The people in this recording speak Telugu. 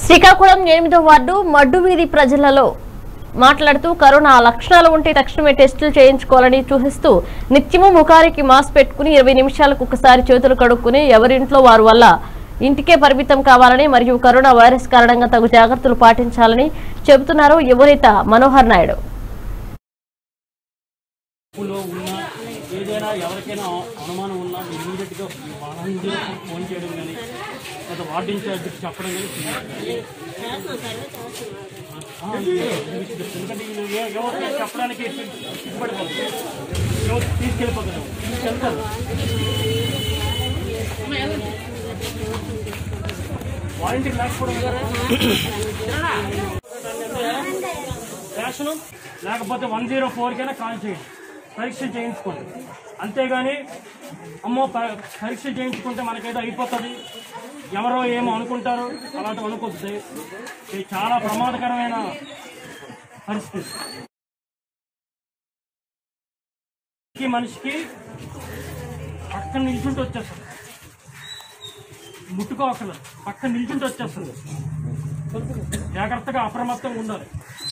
శ్రీకాకుళం ఎనిమిదో వార్డు మడ్డు వీధి ప్రజలలో మాట్లాడుతూ కరోనా లక్షణాలు ఉంటే తక్షణమే టెస్టులు చేయించుకోవాలని సూచిస్తూ నిత్యము ముఖానికి మాస్క్ పెట్టుకుని ఇరవై నిమిషాలకు ఒకసారి చేతులు కడుక్కుని ఎవరింట్లో వారు వల్ల ఇంటికే పరిమితం కావాలని మరియు కరోనా వైరస్ కారణంగా తగు జాగ్రత్తలు పాటించాలని చెబుతున్నారు యువనేత మనోహర్ నాయుడు లో ఉన్న ఏదైనా ఎవరికైనా అనుమానం ఉన్నా ఇమీడియట్గా వాళ్ళందరూ ఫోన్ చేయడం కానీ లేదా వార్డు ఇన్ఛార్జ్కి చెప్పడం కానీ చేయాలి. ఆ, ఇదే, ఇది ఎందుకంటే వీళ్ళు ఏ- ఎవరికైనా చెప్పడానికి సిగ్గుపడిపోతుంది ఎవరు తీసుకెళ్ళిపోతారు తీసుకెళ్తారు వాలంటీర్ లేకపోవడం కదా రేషను లేకపోతే వన్ జీరో ఫోర్కైనా కాల్ చేయండి పరీక్షలు చేయించుకోండి అంతేగాని అమ్మో ప- పరీక్షలు చేయించుకుంటే మనకేదో అయిపోతుంది ఎవరో ఏమో అనుకుంటారు అలాంటివి అనుకోద్ది ఇది చాలా ప్రమాదకరమైన పరిస్థితి ఈ మనిషికి పక్కన నిల్చుంటూ వచ్చేస్తుంది ముట్టుకోకలేదు పక్కన నిల్చుంటూ వచ్చేస్తుంది జాగ్రత్తగా అప్రమత్తంగా ఉండాలి